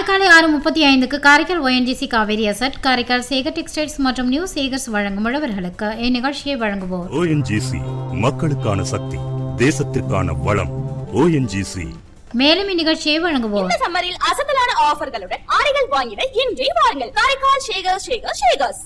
நாளை காலை ஆறு முப்பத்தி ஐந்துக்கு Karaikal ONGC Kaveri asset Karaikal Sekar textiles மற்றும் நியூ சேகர்ஸ் வழங்கும் உழவர்களுக்கு இந்நிகழ்ச்சியை வழங்குவோர் ஓஎன்ஜிசி மக்களுக்கான சக்தி தேசத்திற்கான வளம் ஓஎன்ஜிசி மேலும் இந்நிகழ்ச்சியை வழங்குவோர் இந்த சம்மரில் அசத்தலான ஆஃபர்களுடன் ஆடைகள் வாங்கிட இன்றே வாருங்கள் காரைக்கால் ஷேகர் ஷேகர் ஷேகர்ஸ்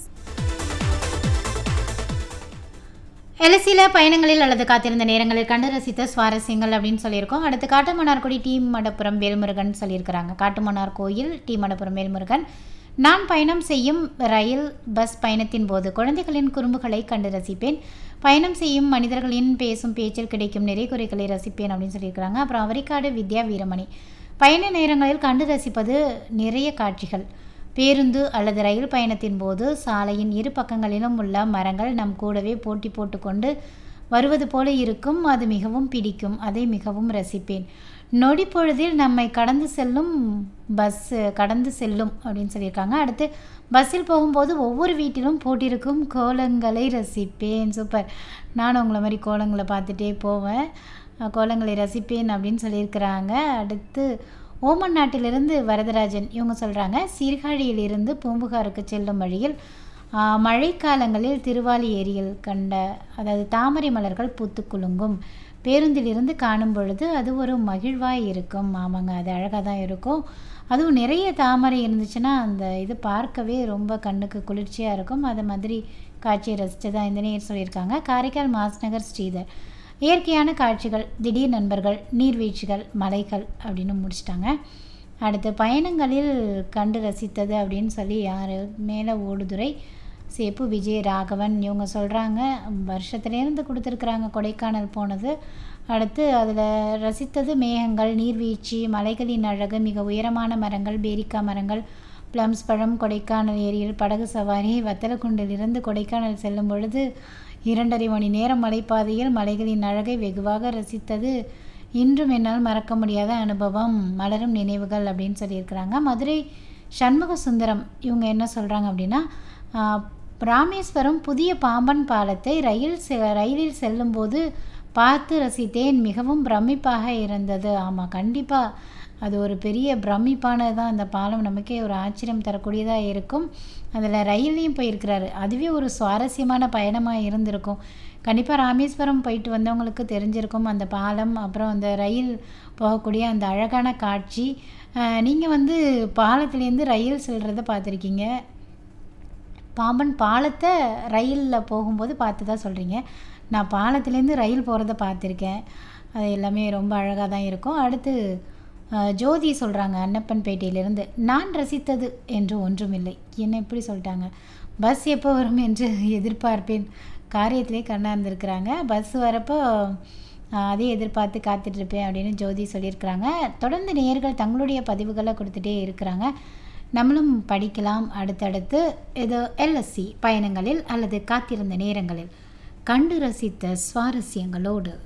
எல்எஸ்சியில் பயணங்களில் அல்லது காத்திருந்த நேரங்களில் கண்டு ரசித்த சுவாரஸ்யங்கள் அப்படின்னு சொல்லியிருக்கோம் அடுத்து காட்டுமன்னார்குடி டி மடப்புரம் வேல்முருகன் சொல்லியிருக்கிறாங்க காட்டுமன்னார் கோயில் டி மடப்புரம் வேல்முருகன் நான் பயணம் செய்யும் ரயில் பஸ் பயணத்தின் போது குழந்தைகளின் குறும்புகளை கண்டு ரசிப்பேன் பயணம் செய்யும் மனிதர்களின் பேசும் பேச்சில் கிடைக்கும் நிறை குறைகளை ரசிப்பேன் அப்படின்னு சொல்லியிருக்கிறாங்க அப்புறம் அவரிக்காடு வித்யா வீரமணி பயண நேரங்களில் கண்டு ரசிப்பது நிறைய காட்சிகள் பேருந்து அல்லது ரயில் பயணத்தின் போது சாலையின் இரு பக்கங்களிலும் உள்ள மரங்கள் நம் கூடவே போட்டி போட்டுக்கொண்டு வருவது போல இருக்கும் அது மிகவும் பிடிக்கும் அதை மிகவும் ரசிப்பேன் நொடி பொழுதில் நம்மை கடந்து செல்லும் பஸ் கடந்து செல்லும் அப்படின்னு சொல்லியிருக்காங்க அடுத்து பஸ்ஸில் போகும்போது ஒவ்வொரு வீட்டிலும் போட்டிருக்கும் கோலங்களை ரசிப்பேன் சூப்பர் நானும் உங்களை மாதிரி கோலங்களை பார்த்துட்டே போவேன் அஹ் கோலங்களை ரசிப்பேன் அப்படின்னு சொல்லியிருக்கிறாங்க அடுத்து ஓமன் நாட்டிலிருந்து வரதராஜன் இவங்க சொல்கிறாங்க சீர்காழியிலிருந்து பூம்புகாருக்கு செல்லும் வழியில் ஆ, மழைக்காலங்களில் திருவாலி ஏரியில் கண்ட அதாவது தாமரை மலர்கள் பூத்து குலுங்கும் பேருந்திலிருந்து காணும் பொழுது அது ஒரு மகிழ்வாய் இருக்கும் ஆமாங்க அது அழகாக தான் இருக்கும் அதுவும் நிறைய தாமரை இருந்துச்சுன்னா அந்த இது பார்க்கவே ரொம்ப கண்ணுக்கு குளிர்ச்சியாக இருக்கும் அது மாதிரி காட்சியை ரசித்து தான் இந்த நேர் சொல்லியிருக்காங்க காரைக்கால் மாஸ்நகர் ஸ்ரீதர் இயற்கையான காட்சிகள் திடீர் நண்பர்கள் நீர்வீழ்ச்சிகள் மலைகள் அப்படின்னு முடிச்சிட்டாங்க அடுத்து பயணங்களில் கண்டு ரசித்தது அப்படின்னு சொல்லி யார் மேலே ஓடுதுறை சேப்பு விஜய் ராகவன் இவங்க சொல்கிறாங்க வருஷத்துலேருந்து கொடுத்துருக்குறாங்க கொடைக்கானல் போனது அடுத்து அதில் ரசித்தது மேகங்கள் நீர்வீழ்ச்சி மலைகளின் அழகு மிக உயரமான மரங்கள் பேரிக்கா மரங்கள் பிளம்ஸ் பழம் கொடைக்கானல் ஏரியில் படகு சவாரி வத்தலக்குண்டிலிருந்து கொடைக்கானல் செல்லும் பொழுது இரண்டரை மணி நேரம் மலைப்பாதையில் மலைகளின் அழகை வெகுவாக ரசித்தது இன்றும் என்னால் மறக்க முடியாத அனுபவம் மலரும் நினைவுகள் அப்படின்னு சொல்லியிருக்கிறாங்க மதுரை சண்முக சுந்தரம் இவங்க என்ன சொல்கிறாங்க அப்படின்னா ஆஹ், ராமேஸ்வரம் புதிய பாம்பன் பாலத்தை ரயில் செ ரயிலில் செல்லும்போது பார்த்து ரசித்தேன் மிகவும் பிரமிப்பாக இருந்தது ஆமாம் கண்டிப்பாக அது ஒரு பெரிய பிரமிப்பானது தான் அந்த பாலம் நமக்கே ஒரு ஆச்சரியம் தரக்கூடியதாக இருக்கும் அதில் ரயில்லையும் போயிருக்கிறாரு அதுவே ஒரு சுவாரஸ்யமான பயணமாக இருந்திருக்கும் கண்டிப்பாக ராமேஸ்வரம் போயிட்டு வந்தவங்களுக்கு தெரிஞ்சிருக்கும் அந்த பாலம் அப்புறம் அந்த ரயில் போகக்கூடிய அந்த அழகான காட்சி நீங்கள் வந்து பாலத்துலேருந்து ரயில் செல்றதை பார்த்துருக்கீங்க பாம்பன் பாலத்தை ரயிலில் போகும்போது பார்த்து தான் சொல்கிறீங்க நான் பாலத்துலேருந்து ரயில் போகிறத பார்த்துருக்கேன் அது எல்லாமே ரொம்ப அழகாக தான் இருக்கும் அடுத்து அஹ், ஜோதி சொல்கிறாங்க அன்னப்பன்பேட்டையிலிருந்து நான் ரசித்தது என்று ஒன்றுமில்லை என்ன இப்படி சொல்லிட்டாங்க பஸ் எப்போ வரும் என்று எதிர்பார்ப்பேன் காரியத்திலே கண்ணா இருந்திருக்கிறாங்க பஸ் வரப்போ அஹ், அதே எதிர்பார்த்து காத்துட்ருப்பேன் அப்படின்னு ஜோதி சொல்லியிருக்கிறாங்க தொடர்ந்து நேயர்கள் தங்களுடைய பதிவுகளை கொடுத்துட்டே இருக்கிறாங்க நம்மளும் படிக்கலாம் அடுத்தடுத்து இது எல்எஸ்சி பயணங்களில் அல்லது காத்திருந்த நேரங்களில் கண்டு ரசித்த சுவாரஸ்யங்களோடு